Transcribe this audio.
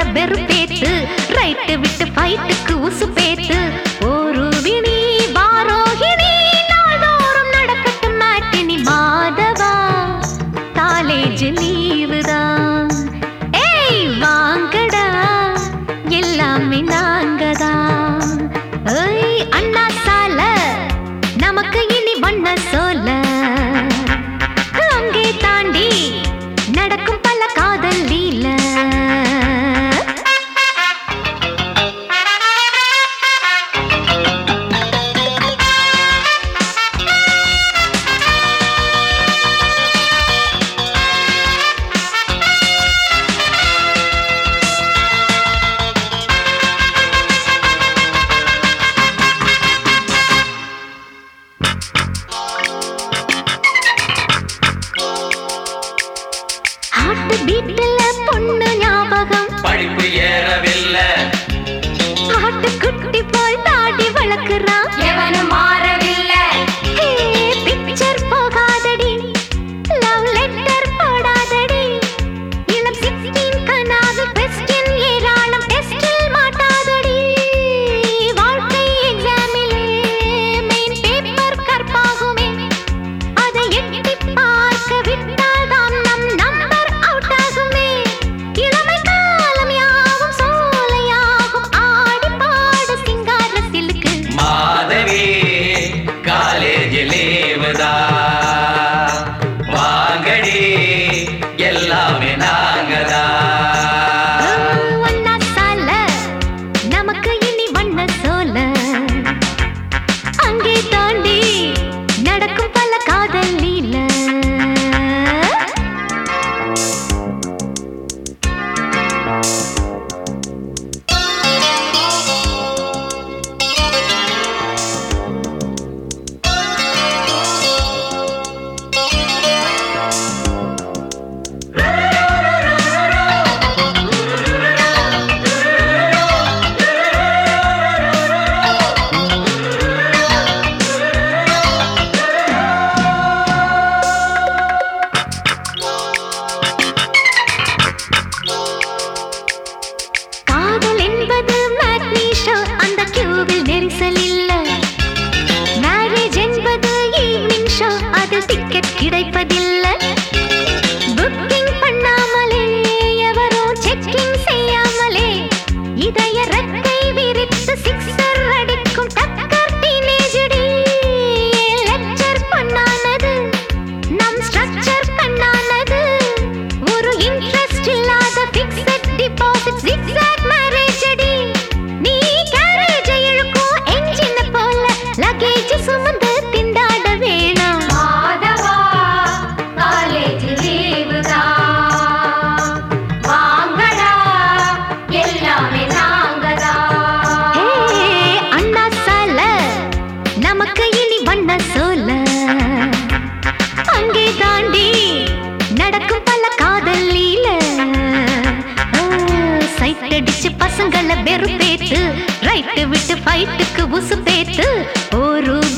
பசங்கள வெறுப்பேத்து ரைட்டு விட்டு ஃபைட்டுக்கு உசு பேத்து ஒரு வினி வாரோகிணி நாள்தோறும் நடக்கட்டும் மாட்டினி மாதவா காலேஜ் லீவுதான் ஏய் வாங்கடா எல்லாமே நாங்கதான் ஏய் அண்ணா சால நமக்கு இனி வண்ண சோல அங்கே தாண்டி நடக்கும் பல காதல் லீல ஹார்ட் பீட்ல பொண்ணு ஞாபகம் படிப்பு ஏறவில்லை ஹார்ட் குட்டி போய் தாடி வளர்க்குறான் எவனும் மாறவில்லை பிக்சர் போகாதடி லவ் லெட்டர் போடாதடி இளம் சிக்ஸ்டீன் கனாது கொஸ்டின் ஏராளம் டெஸ்டில் மாட்டாதடி வாழ்க்கை எக்ஸாமிலே மெயின் பேப்பர் கற்பாகுமே அதை எட்டி பார்க்க விட்டால் தான் நம் நம்பர் அவுட் ஆகுமே இளமை காலம் யாவும் சோலையாகும் ஆடி பாடு சிங்கார சிலுக்கு மாதவி காலேஜ் லீவுதா வாங்கடி எல்லாமே நாங்கதா ஒன்னா சால நமக்கு இனி வண்ண சோல அங்கே தாண்டி நடக்கும் பல காதல் லீல காதல் என்பது மேட்னீஷோ அந்த கியூவில் நெரிசல் இல்ல மேரேஜ் என்பது ஈவினிங் ஷோ அது டிக்கெட் கிடைப்பதில்லை புக்கிங் பண்ணாமலே எவரோ செக்கிங் செய்யாமலே இதய ரெக்கை விரித்து சிக்ஸர் அடிக்கும் டக்கர் டீனேஜடி லெக்சர் பண்ணானது நம் ஸ்ட்ரக்சர் கண்ணானது ஒரு இன்ட்ரெஸ்ட் இல்லாத ஃபிக்ஸட் டிபாசிட் ஜிக்ஸாக் மேரேஜ் அடி நீ கேரேஜ் இழுக்கும் என்ஜின் போல லக்கேஜ் சுமந்து திண்டாட வேணாம் மாதவா காலேஜ் லீவுதா வாங்கடா எல்லாமே நாங்கதா ஹே அண்ணா சால நமக்கு இனி வண்ண சோல அங்கே தாண்டி நடக்கும் பல காதல் லீல சைட் அடிச்சு பசங்கள வெறுப்பேத்து ரைட்டு விட்டு ஃபைட்டுக்கு உசு பேத்து ஒரு